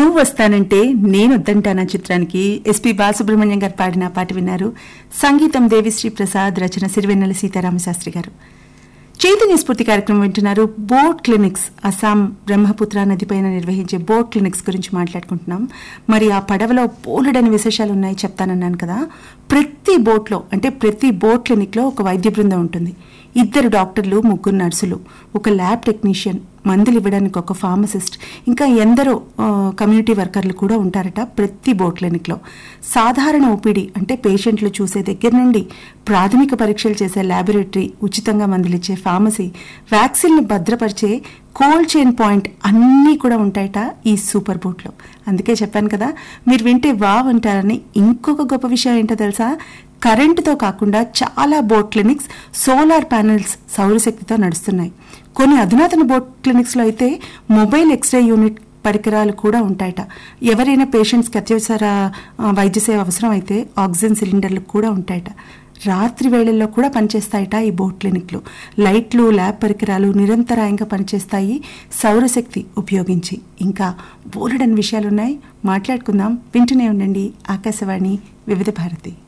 నువ్వు వస్తానంటే నేను వద్దంటానా చిత్రానికి ఎస్పి బాలసుబ్రహ్మణ్యం గారు పాడిన పాట విన్నారు సంగీతం దేవిశ్రీ ప్రసాద్ రచన సిరివెన్నెల సీతారామశాస్త్రి గారు చైతన్య స్ఫూర్తి కార్యక్రమం వింటున్నారు బోట్ క్లినిక్స్ అస్సాం బ్రహ్మపుత్ర నదిపైన నిర్వహించే బోట్ క్లినిక్స్ గురించి మాట్లాడుకుంటున్నాం మరి ఆ పడవలో పోలెడని విశేషాలు ఉన్నాయి చెప్తానన్నాను కదా ప్రతి బోట్లో అంటే ప్రతి బోట్ క్లినిక్లో ఒక వైద్య బృందం ఉంటుంది ఇద్దరు డాక్టర్లు ముగ్గురు నర్సులు ఒక ల్యాబ్ టెక్నీషియన్ మందులు ఇవ్వడానికి ఒక ఫార్మసిస్ట్ ఇంకా ఎందరో ఆ, కమ్యూనిటీ వర్కర్లు కూడా ఉంటారట ప్రతి బోట్ క్లినిక్లో సాధారణ ఓపీడీ అంటే పేషెంట్లు చూసే దగ్గర నుండి ప్రాథమిక పరీక్షలు చేసే ల్యాబొరేటరీ ఉచితంగా మందులు ఇచ్చే ఫార్మసీ వ్యాక్సిన్లు భద్రపరిచే కోల్డ్ చైన్ పాయింట్ అన్నీ కూడా ఉంటాయట ఈ సూపర్ బోట్లో అందుకే చెప్పాను కదా మీరు వింటే వావ్ అంటారని ఇంకొక గొప్ప విషయం ఏంటో తెలుసా కరెంటుతో కాకుండా చాలా బోట్ క్లినిక్స్ సోలార్ ప్యానెల్స్ సౌరశక్తితో నడుస్తున్నాయి కొన్ని అధునాతన బోట్ క్లినిక్స్లో అయితే మొబైల్ ఎక్స్రే యూనిట్ పరికరాలు కూడా ఉంటాయట ఎవరైనా పేషెంట్స్కి అత్యవసర ఆ, వైద్య సేవ అవసరం అయితే ఆక్సిజన్ సిలిండర్లు కూడా ఉంటాయట రాత్రి వేళల్లో కూడా పనిచేస్తాయట ఈ బోట్ క్లినిక్లు లైట్లు ల్యాబ్ పరికరాలు నిరంతరాయంగా పనిచేస్తాయి సౌరశక్తి ఉపయోగించి ఇంకా బోలెడని విషయాలున్నాయి మాట్లాడుకుందాం వింటూనే ఉండండి ఆకాశవాణి వివిధ భారతి